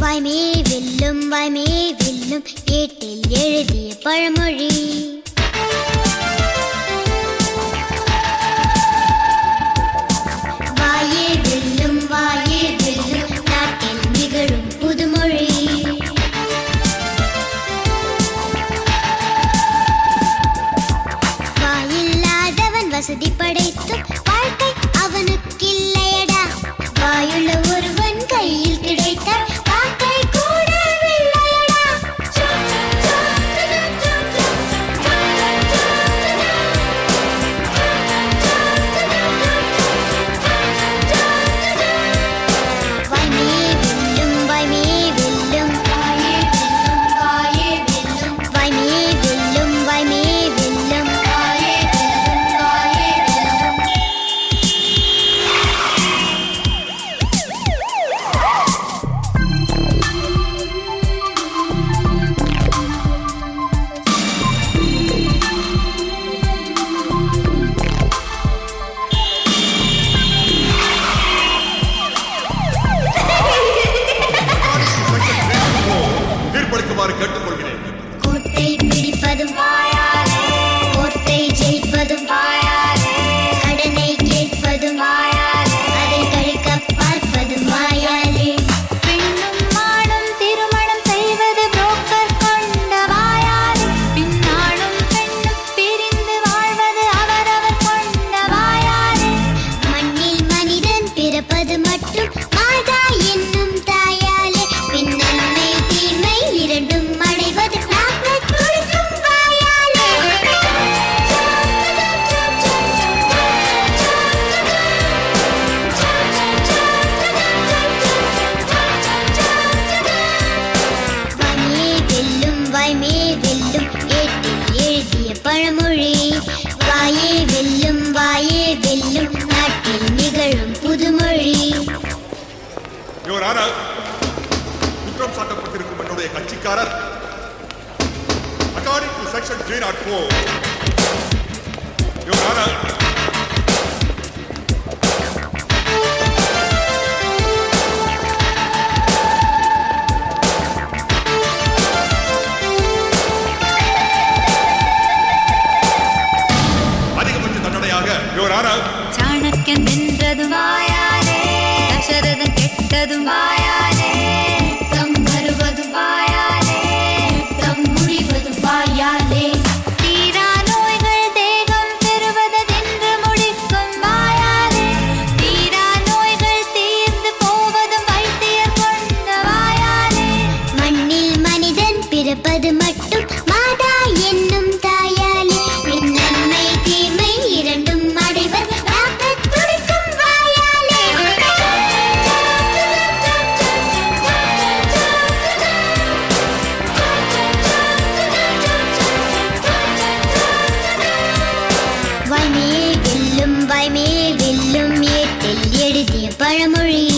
வாய்மே வெல்லும் வாய்மே வெல்லும் ஏட்டில் எழுதிய பழமொழி வாயே வெல்லும் வாயே வெல்லும் நாட்டில் நிகழும் புதுமொழி வாயில்லாதவன் வசதி படைத்தும் வாழ்க்கை அவனுக்கில்லையடா வாயுள்ள ஒருவன் கையில் கிடைத்தால் வாழ்க்கை கூட வெள்ளையடா வாய்மே வெல்லும் வாய்மே வெல்லும் வாயே வெல்லும் வாயே வெல்லும் வாய்மே வெல்லும் வாய்மே வெல்லும் வாயே வெல்லும் வாயே வெல்லும் தீர்ப்பளிக்குமாறு கேட்டுக்கொள்கிறேன் கோட்டை பிடிப்பதும் வாயாலே கோட்டை ஜெயிப்பதும் வாயாலே கடனை கேட்பதும் வாயாலே அதை கழிக்க பார்ப்பதும் வாயாலே பெண்ணும் மானும் திருமணம் செய்வது புரோக்கர் கொண்ட வாயாலே பின்னாலும் பெண்ணும் பிரிந்து வாழ்வது அவரவர் கொண்ட வாயாலே மண்ணில் மனிதன் பிறப்பது மட்டும் மாதா என்னும் தாயாலே பின் நன்மை தீமை இரண்டும் அடைவது நாங்கள் கொடுக்கும் வாயாலே வாய்மே வெல்லும் வாய்மே வெல்லும் ஏட்டில் எழுதிய பழமொழி வாயே வெல்லும் வாயே வெல்லும் நாட்டில் நிகழும் புதுமொழி யுவர் ஆனர் குற்றம் சாட்டப்பட்டிருக்கும் என்னுடைய கட்சிக்காரர் according to section three not four your honour அதிகபட்ச தண்டனையாக யுவர் ஆனர் சாணக்கியன் வென்றதும் வாயாலே தசரதன் கெட்டதும் வாயாலே யுத்தம் வருவதும் வாயாலே யுத்தம் முடிவதும் வாயாலே தீரா நோய்கள் தேகம் பெறுவதென்று முடிக்கும் வாயாலே தீரா நோய்கள் தீர்ந்து போவதும் வைத்தியர் கொண்ட வாயாலே மண்ணில் மனிதன் பிறப்பது மட்டும் மாதா என்னும் தாயாலே பின் நன்மை தீமை இரண்டும் அடைவர் ராக்கத் துடிக்கும் வாயாலே வாய்மே வெல்லும் வாய்மே வெல்லும் ஏட்டில் எழுதிய பழமொழி